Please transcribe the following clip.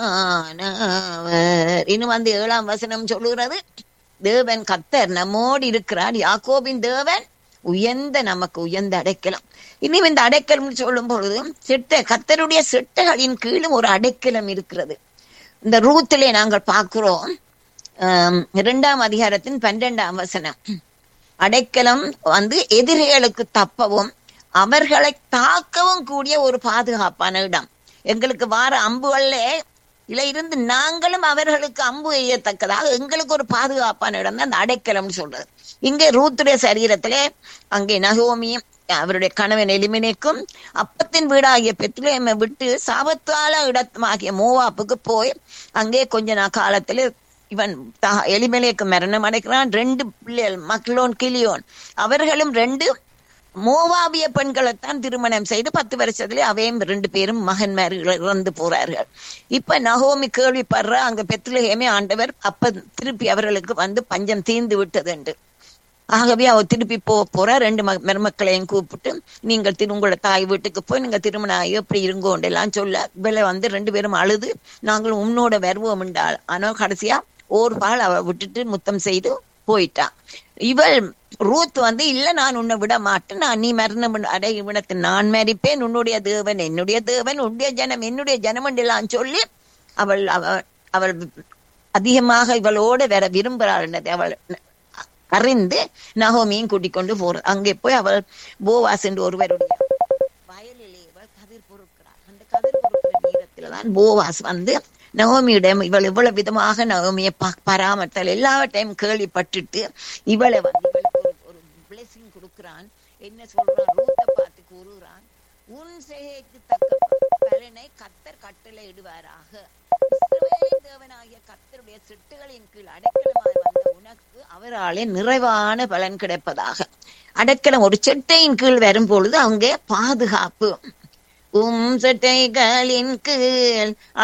ஆனவர் இன்னும் வந்து ஏழாம் வசனம் சொல்லுகிறது தேவன் கத்தர் நம்மோடு இருக்கிறார் யாக்கோபின் தேவன் உயர்ந்த நமக்கு உயர்ந்த அடைக்கலம் இனியும் இந்த அடைக்கலம் சொல்லும் பொழுது சிட்ட கத்தருடைய சிட்டைகளின் கீழும் ஒரு அடைக்கலம் இருக்கிறது இந்த ரூத்திலே நாங்கள் பார்க்கிறோம் ஆம், இரண்டாம் அதிகாரத்தின் பன்னிரெண்டாம் வசனம் அடைக்கலம் வந்து எதிரிகளுக்கு தப்பவும் அவர்களை தாக்கவும் கூடிய ஒரு பாதுகாப்பான இடம் எங்களுக்கு வார அம்புகள்ல இல இருந்து நாங்களும் அவர்களுக்கு அம்பு எய்யத்தக்கதாக எங்களுக்கு ஒரு பாதுகாப்பான இடம் தான் அந்த அடைக்கலம்னு சொல்றது இங்கே ரூத்துடைய சரீரத்திலே அங்கே நகோமியும் அவருடைய கணவன் எலிமினேக்கும் அப்பத்தின் வீடாகிய பெத்லேமை விட்டு சாபத்தால இடமாகிய மோவாப்புக்கு போய் அங்கே கொஞ்ச நாள் காலத்துல இவன் த- எலிமெலேக்கு மரணம் அடைக்கிறான் ரெண்டு பிள்ளைகள் மக்லோன் கிளியோன் அவர்களும் ரெண்டு மோவாபிய பெண்களைத்தான் திருமணம் செய்து பத்து வருஷத்துல அவையும் ரெண்டு பேரும் மகன்மார்கள் இறந்து போறார்கள் இப்ப நகோமி கேள்விப்படுற அங்க பெத்லஹேமே ஆண்டவர் அப்ப திருப்பி அவர்களுக்கு வந்து பஞ்சம் தீர்ந்து விட்டது என்று ஆகவே அவ திருப்பி போக போற ரெண்டு ம- மருமக்களையும் கூப்பிட்டு நீங்கள் திரு உங்களோட தாய் வீட்டுக்கு போய் நீங்க திருமணம் ஆகி எப்படி இருங்கோண்டு எல்லாம் சொல்ல இவளை வந்து ரெண்டு பேரும் அழுது நாங்கள் உன்னோட வருவோம் என்றாள் ஆனா கடைசியா ஒரு பால் அவ விட்டுட்டு முத்தம் செய்து போயிட்டா இவள் ரூத் வந்து இல்ல நான் உன்னை விட மாட்டேன் நான் நீ மரணம் அடை விடத்து நான் மரிப்பேன் உன்னுடைய தேவன் என்னுடைய தேவன் உன்னுடைய ஜனம் என்னுடைய ஜனம் எல்லாம் சொல்லி அவள் அவ- அவள் அதிகமாக இவளோட வேற விரும்புகிறாள் என்னது அவள் அறிந்து நகோமியும் கூட்டிக் கொண்டு போற அங்கே போய் அவள் போவாஸ் என்று ஒருவருடைய வயலிலே இவள் கதிர் பொறுக்கிறாள் அந்த கதிர் பொறுக்கிற நேரத்துலதான் போவாஸ் வந்து நகோமியிடம் இவள் இவ்வளவு விதமாக நகோமியை பா- பராமரித்தல் எல்லாவற்றையும் கேள்விப்பட்டுட்டு இவளை வந்து இவளுக்கு ஒரு ஒரு பிளெஸிங் கொடுக்கிறான் என்ன சொல்றான் ரூத்தை பார்த்து கூறுகிறான் உன் செய்கைக்கு தக்க பலனை கத்தர் கட்டளை இடுவாராக இஸ்ரவேலின் தேவனாகிய கர்த்தருடைய சிட்டுகளின் கீழ் அடைக்கலமாய் வந்த உனக்கு அவராலே நிறைவான பலன் கிடைப்பதாக அடைக்கலம் ஒரு செட்டையின் கீழ் வரும் பொழுது அங்கே பாதுகாப்பு உம் செட்டைகளின் கீழ்